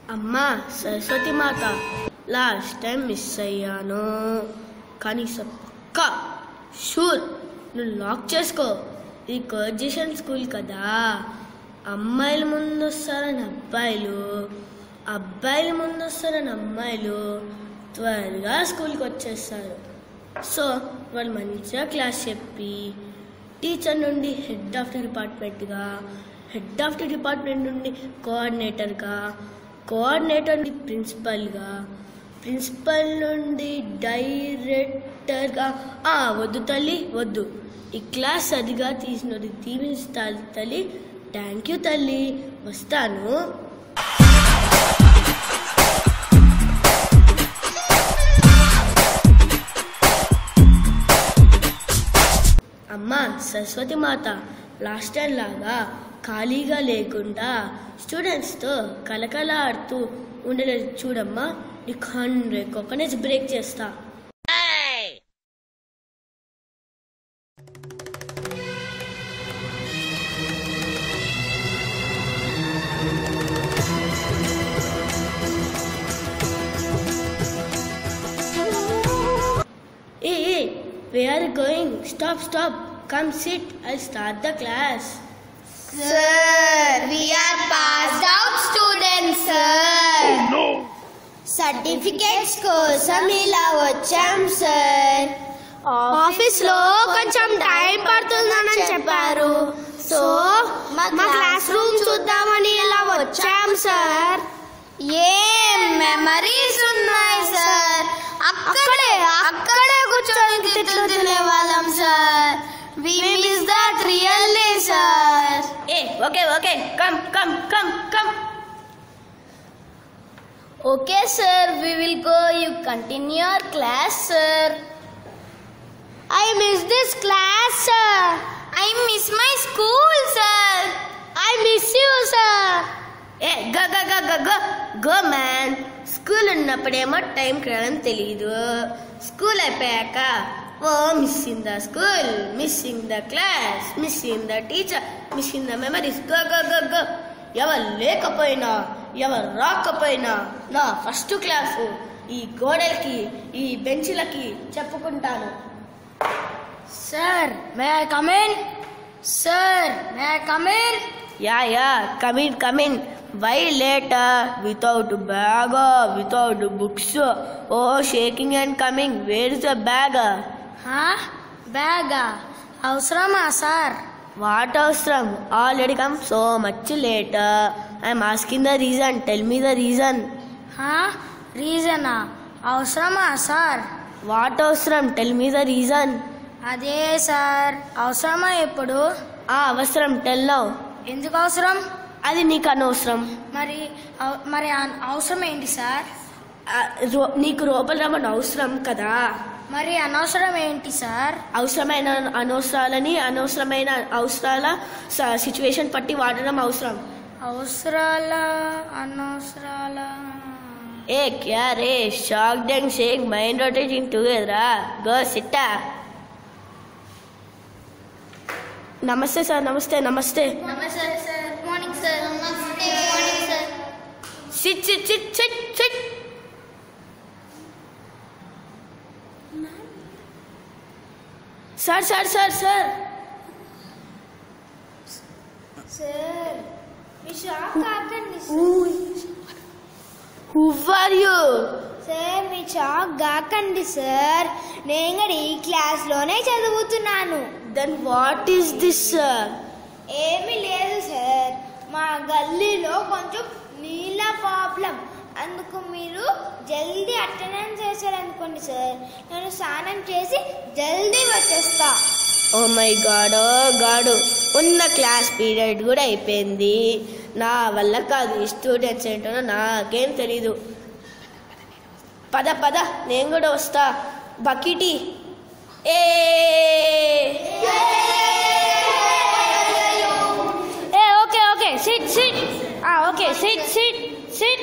అమ్మా సరస్వతి మాత last time miss అయ్యాను కనీసం పక్క షూర్ నువ్వు లాక్ చేసుకో ఇది కోర్జిషన్ స్కూల్ కదా అమ్మాయిలు ముందు వస్తారని అబ్బాయిలు అబ్బాయిలు ముందు వస్తారని అమ్మాయిలు త్వరగా స్కూల్కి వచ్చేస్తారు సో వాళ్ళు మంచిగా క్లాస్ చెప్పి టీచర్ నుండి హెడ్ ఆఫ్ ది డిపార్ట్మెంట్గా హెడ్ ఆఫ్ ది డిపార్ట్మెంట్ నుండి కోఆర్డినేటర్గా కోఆర్డినేటర్ నుండి ప్రిన్సిపల్గా ప్రిన్సిపల్ నుండి డైరెక్టర్గా ఆ, వద్దు తల్లి వద్దు ఈ క్లాస్ అదిగా తీసినది దీవిస్తా తల్లి థ్యాంక్ యూ తల్లి వస్తాను అమ్మా సరస్వతి మాత లాస్ట్ టైం లాగా ఖాళీగా లేకుండా స్టూడెంట్స్తో కలకల ఆడుతూ ఉండలేదు చూడమ్మా నీకు హండ్రెడ్ కోకోనట్స్ బ్రేక్ చేస్తా hey hey where are going stop stop come sit I start the class Sir, we are passed out students, sir. Certificates కోసం ఇలా వచ్చాం సార్ ఆఫీస్ లో కొంచెం టైం పడుతుందని చెప్పారు సో మా క్లాస్ రూమ్ చూద్దామని ఇలా వచ్చాం సార్ ఏం మెమరీస్ ఉన్నాయి సార్ అక్కడే అక్కడే కూర్చొని తిట్లు తినేవాళ్ళం sir we miss that really sir hey okay okay come come come come Okay, sir, we will go. You continue your class, sir. I miss this class, sir. I miss my school, sir. I miss you, sir. Hey గ గ గ గ గ go man school ఉన్నప్పుడేమో time రావడం తెలియదు school అయిపోయాక oh missing the school missing the class missing the teacher missing the memories go go go go ఎవరు లేకపోయినా ఎవరు రాకపోయినా నా ఫస్ట్ క్లాసు ఈ గోడలకి ఈ బెంచ్లకి చెప్పుకుంటాను Sir, may I come in? Sir, may I come in? Yeah yeah come in come in why later without bag without books oh shaking and coming where is the bag Huh? Baga. అవసరమా sir what అవసరం already come so much late I'm asking the reason tell me the reason రీజనా అవసరమా sir what అవసరం tell me the reason అదే sir అవసరమా ఎప్పుడు ఆ అవసరం టెల్ నౌ ఎందుకు అవసరం అది నీకు అనవసరం మరి అవ- మరి అన్- అవసరం ఏంటి సార్ ఆ, రో- నీకు లోపల రమ్మని అవసరం కదా మరి అనవసరం ఏంటి సార్ అవసరమైన అనవసరాలని అనవసరమైన అవసరాల సిచ్యువేషన్ పట్టి వాడడం అవసరం అవసరాల అనవసరాల ఏ క్యా రే షాక్ డెంగ్ షేక్ మైండ్ రొటేటింగ్ టుగెదరా గో సిట్టా namaste sir namaste namaste namaste sir good morning sir namaste morning sir sit sit sit sit sit sir sir sir sir sir మీ షాక్ కాకండి హూ ఆర్ యూ సార్ మీ షాక్ కాకండి సార్ నేను కూడా ఈ క్లాస్లోనే చదువుతున్నాను then what is this sir ఏమీ లేదు సార్ మా గల్లీలో కొంచెం నీళ్ళ ప్రాబ్లం అందుకు మీరు జల్దీ అటెండెన్స్ చేశారనుకోండి సార్ నేను స్నానం చేసి జల్దీ వచ్చేస్తా ఓ మై గాడ్ ఓ గాడు ఉన్న క్లాస్ పీరియడ్ కూడా అయిపోయింది నా వల్ల కాదు ఈ స్టూడెంట్స్ ఏంటో నాకేం తెలీదు పద పద నేను కూడా వస్తా బకిటి hey hey okay okay sit sit okay sit sit sit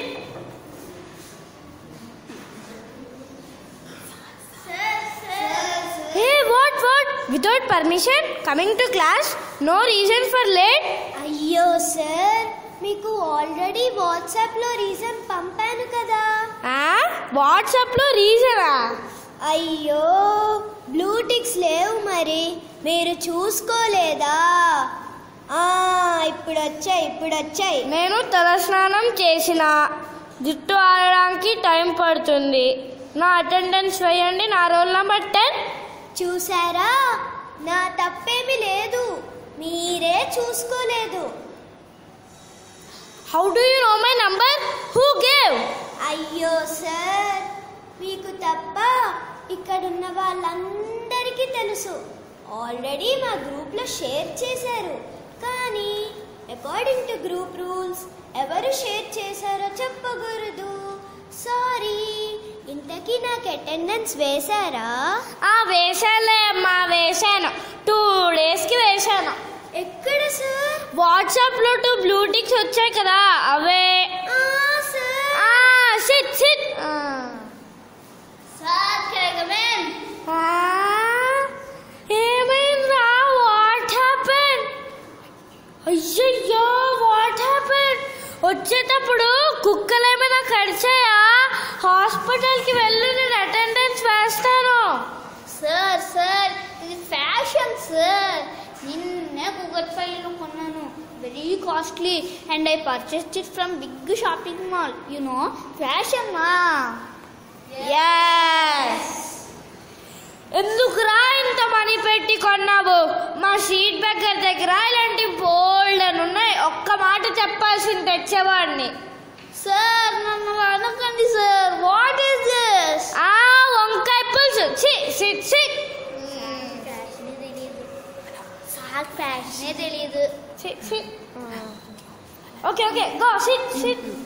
Hey, what, what? Without permission, coming to class? No reason for late? అయ్యో సార్ మీకు ఆల్రెడీ వాట్సాప్లో రీజన్ పంపాను కదా వాట్సాప్లో రీజనా అయ్యో బ్లూటిక్స్ లేవు మరి మీరు చూసుకోలేదా ఆ, ఇప్పుడు వచ్చాయి ఇప్పుడు వచ్చాయి నేను తలస్నానం చేసిన జుట్టు ఆడడానికి టైం పడుతుంది నా అటెండెన్స్ వేయండి నా రోల్ నెంబర్ టెన్ చూసారా నా తప్పేమీ లేదు మీరే చూసుకోలేదు how do you know my number who gave అయ్యో సార్ మీకు తప్ప ఇక్కడున్న వాళ్ళందరికీ తెలుసు ఆల్రెడీ మా గ్రూప్లో షేర్ చేశారు కానీ అకార్డింగ్ టు గ్రూప్ రూల్స్ ఎవరు షేర్ చేశారో చెప్పకూడదు సారీ ఇంతకీ నాకు అటెండెన్స్ వేశారా ఆ వేసాలే అమ్మా వేసాను టూ డేస్కి వేసాను ఎక్కడ సార్ వాట్సాప్లో టూ బ్లూటిక్స్ వచ్చాయి కదా అవే ఆ, సార్ ఆ, సిట్ సిట్ సార్ కెరగమేన్ ఏమైందా వాట్ హ్యాపెన్ అయ్యయ్యో వాట్ హ్యాపెన్ వచ్చేటప్పుడు కుక్కలు ఏమైనా కడిచాయా హాస్పిటల్కి వెళ్ళి నేను అటెండెన్స్ వేస్తాను సార్ సార్ ఇది ఫ్యాషన్ సార్ నిన్నే గూగుల్ ఫైల్ కొన్నాను very costly and I purchased it from big shopping mall you know fashion మా ఎందుకురా ఇంత మనీ పెట్టి కొన్నావు మా సీట్ బెగ్గర దగ్గర ఇలాంటి బోల్డ్ అని ఉన్నాయి ఒక్క మాట చెప్పాల్సింది తెచ్చేవాడిని సార్ నన్ను అనకండి సార్ వాట్ ఈస్ దిస్ ఆ వంకాయ పులుసు చి సిట్ సిట్ ఫ్యాషనే తెలియదు సార్ ఫ్యాషనే తెలియదు sit sit okay okay go sit SIT